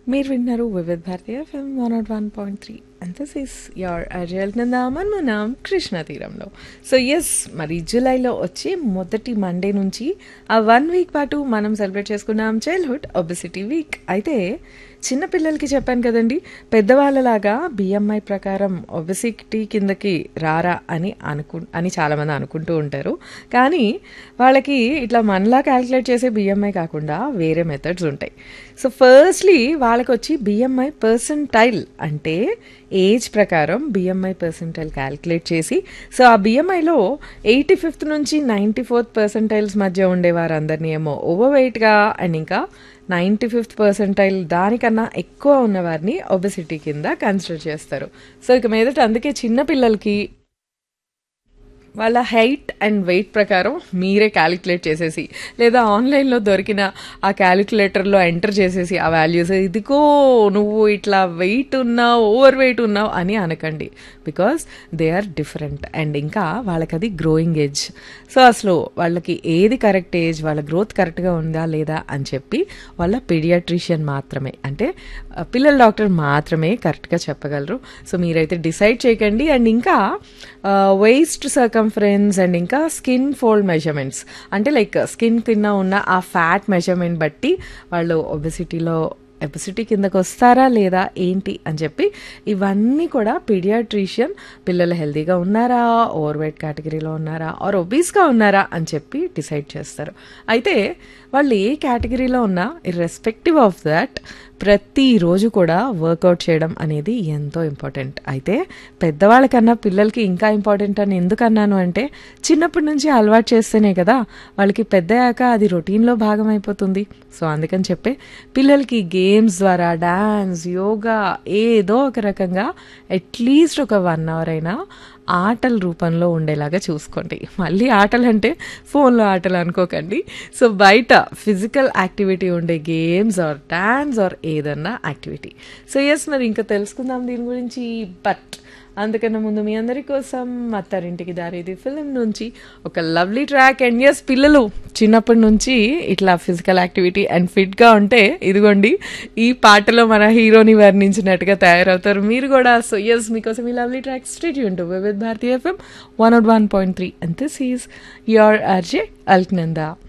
మీరు విన్నారు Vividh Bharatiya FM one naught one point three and this is your అజయల్ నందామన్ మనం కృష్ణ తీరంలో సో ఎస్ మరి జూలైలో వచ్చి మొదటి మండే నుంచి ఆ వన్ వీక్ పాటు మనం సెలబ్రేట్ చేసుకున్నాం చైల్డ్హుడ్ ఒబిసిటీ వీక్ అయితే చిన్న పిల్లలకి చెప్పాను కదండి పెద్దవాళ్ళలాగా బిఎంఐ ప్రకారం ఒబిసిటీ కిందకి రారా అని అనుకు అని చాలామంది అనుకుంటూ ఉంటారు కానీ వాళ్ళకి ఇట్లా మనలా క్యాలిక్యులేట్ చేసే బిఎంఐ కాకుండా వేరే మెథడ్స్ ఉంటాయి సో ఫస్ట్లీ వాళ్ళకి వచ్చి బిఎంఐ పర్సంటైల్ అంటే ఏజ్ ప్రకారం బిఎంఐ పర్సంటైల్ క్యాలిక్యులేట్ చేసి సో ఆ బిఎంఐలో ఎయిటీ ఫిఫ్త్ నుంచి నైంటీ ఫోర్త్ పర్సంటైల్స్ మధ్య ఉండే వారందరినీ ఏమో ఓవర్ వెయిట్గా అండ్ ఇంకా నైంటీ ఫిఫ్త్ పర్సెంటైల్ దానికన్నా ఎక్కువ ఉన్న వారిని ఒబెసిటీ కింద కన్సిడర్ చేస్తారు సో ఇక మీదట అందుకే చిన్న పిల్లలకి వాళ్ళ హైట్ అండ్ వెయిట్ ప్రకారం మీరే క్యాలిక్యులేట్ చేసేసి లేదా ఆన్లైన్లో దొరికిన ఆ క్యాలిక్యులేటర్లో ఎంటర్ చేసేసి ఆ వాల్యూస్ ఇదిగో నువ్వు ఇట్లా వెయిట్ ఉన్నావు ఓవర్ వెయిట్ ఉన్నావు అని అనకండి because they are different and ఇంకా వాళ్ళకి అది గ్రోయింగ్ ఏజ్ సో అసలు వాళ్ళకి ఏది కరెక్ట్ ఏజ్ వాళ్ళ గ్రోత్ కరెక్ట్గా ఉందా లేదా అని చెప్పి వాళ్ళ పీడియాట్రిషియన్ మాత్రమే అంటే పిల్లల డాక్టర్ మాత్రమే కరెక్ట్గా చెప్పగలరు సో మీరైతే డిసైడ్ చేయకండి అండ్ ఇంకా వేస్ట్ సర్కంఫరెన్స్ అండ్ ఇంకా స్కిన్ ఫోల్డ్ మెజర్మెంట్స్ అంటే లైక్ స్కిన్ కింద ఉన్న ఆ ఫ్యాట్ మెజర్మెంట్ బట్టి వాళ్ళు ఒబెసిటీలో ఎబిసిటీ కిందకు వస్తారా లేదా ఏంటి అని చెప్పి ఇవన్నీ కూడా పీడియాట్రిషియన్ పిల్లలు హెల్తీగా ఉన్నారా ఓవర్ వెయిట్ కేటగిరీలో ఉన్నారా ఆర్ ఒబీస్గా ఉన్నారా అని చెప్పి డిసైడ్ చేస్తారు అయితే వాళ్ళు ఏ కేటగిరీలో ఉన్నా ఇర్రెస్పెక్టివ్ ఆఫ్ దట్ ప్రతిరోజు కూడా వర్కౌట్ చేయడం అనేది ఎంతో ఇంపార్టెంట్ అయితే పెద్దవాళ్ళకన్నా పిల్లలకి ఇంకా ఇంపార్టెంట్ అని ఎందుకు అన్నాను అంటే చిన్నప్పటి నుంచి అలవాటు చేస్తేనే కదా వాళ్ళకి పెద్దయ్యాక అది రొటీన్లో భాగం అయిపోతుంది సో అందుకని చెప్పే పిల్లలకి గేమ్స్ ద్వారా డ్యాన్స్ యోగా ఏదో ఒక రకంగా అట్లీస్ట్ ఒక వన్ అవర్ అయినా ఆటల రూపంలో ఉండేలాగా చూసుకోండి మళ్ళీ ఆటలు అంటే ఫోన్లో ఆటలు అనుకోకండి సో బయట ఫిజికల్ యాక్టివిటీ ఉండే గేమ్స్ ఆర్ డాన్స్ ఆర్ ఏదన్నా యాక్టివిటీ సో ఎస్ మరి ఇంకా తెలుసుకుందాం దీని గురించి బట్ అందుకన్నా ముందు మీ అందరి కోసం అత్తారింటికి దారేది ఫిలిం నుంచి ఒక లవ్లీ ట్రాక్ అండ్ ఎస్ పిల్లలు చిన్నప్పటి నుంచి ఇట్లా ఫిజికల్ యాక్టివిటీ అండ్ ఫిట్గా ఉంటే ఇదిగోండి ఈ పాటలో మన హీరోని వర్ణించినట్టుగా తయారవుతారు మీరు కూడా సో ఎస్ మీకోసం ఈ lovely track street unto with Bharati FM one out one point three and this is your RJ Alaknanda